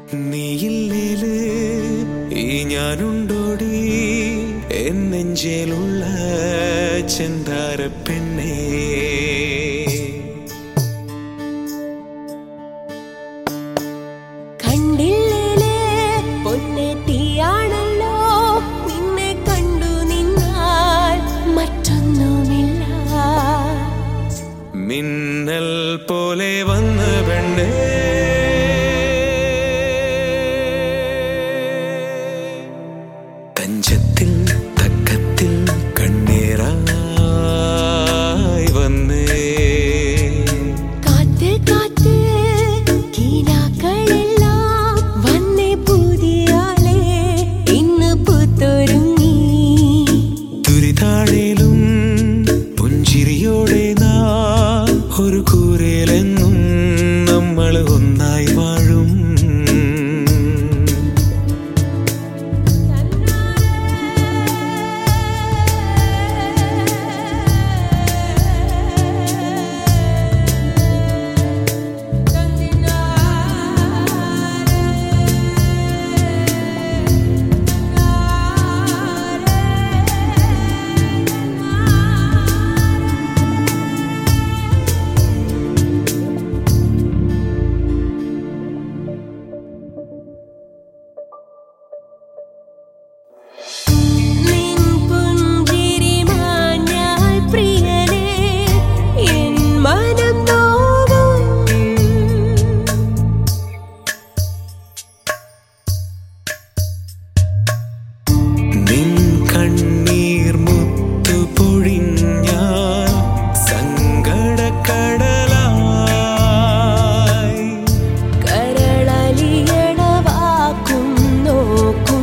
നീയില്ലേല് ഈ ഞാനുണ്ടോടി എൻ നെഞ്ചേലുള്ള ചെന്താര പെണ്ണേ കണ്ടില്ലേലേ പൊന്നെ തീയാണല്ലോ നിന്നെ കണ്ടു നിന്നാൽ മറ്റൊന്നുമില്ല മിന്നൽ പോലെ വന്ന പെണ്ണേ തഞ്ചത്തിൽ തക്കത്തിൽ കണ്ണീറായി വന്നേ കാത്ത് കാത്ത് കീനാക്കളെല്ലാം വന്നേ പുതിയാലേ ഇന്ന് പൂത്തൊരുങ്ങി ദുരിതാണേലും പുഞ്ചിരിയോടെ നാം ഒരു കൂരയിലെന്നും നമ്മൾ ഒന്നായി വാഴും നിൻ പുഞ്ചിരി മാഞ്ഞാൽ പ്രിയനേ എൻ മനം നോവും നിൻ കണ്ണീർ മുത്തു പൊഴിഞ്ഞാൽ സങ്കടക്കടലായി കരളലിയണ വാക്കും നോക്കും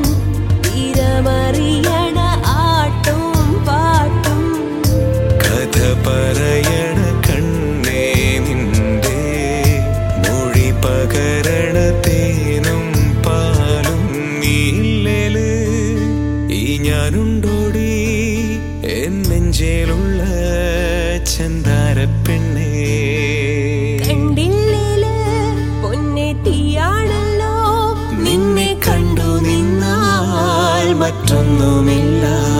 തിരമറിയണ ആട്ടും പാട്ടും കഥ പറയണ കണ്ണേ നിന്റെ മൊഴി പകരണ തേനും പാലും നീല്ലേല് ഈ ഞാനുണ്ടോടി എൻ നെഞ്ചേലുള്ള ചെന്താര പെണ്ണേ കണ്ടില്ലേല് പൊന്നെ തീയാണല്ലോ നിന്നെ കണ്ടു നിന്നാൽ മറ്റൊന്നുമില്ല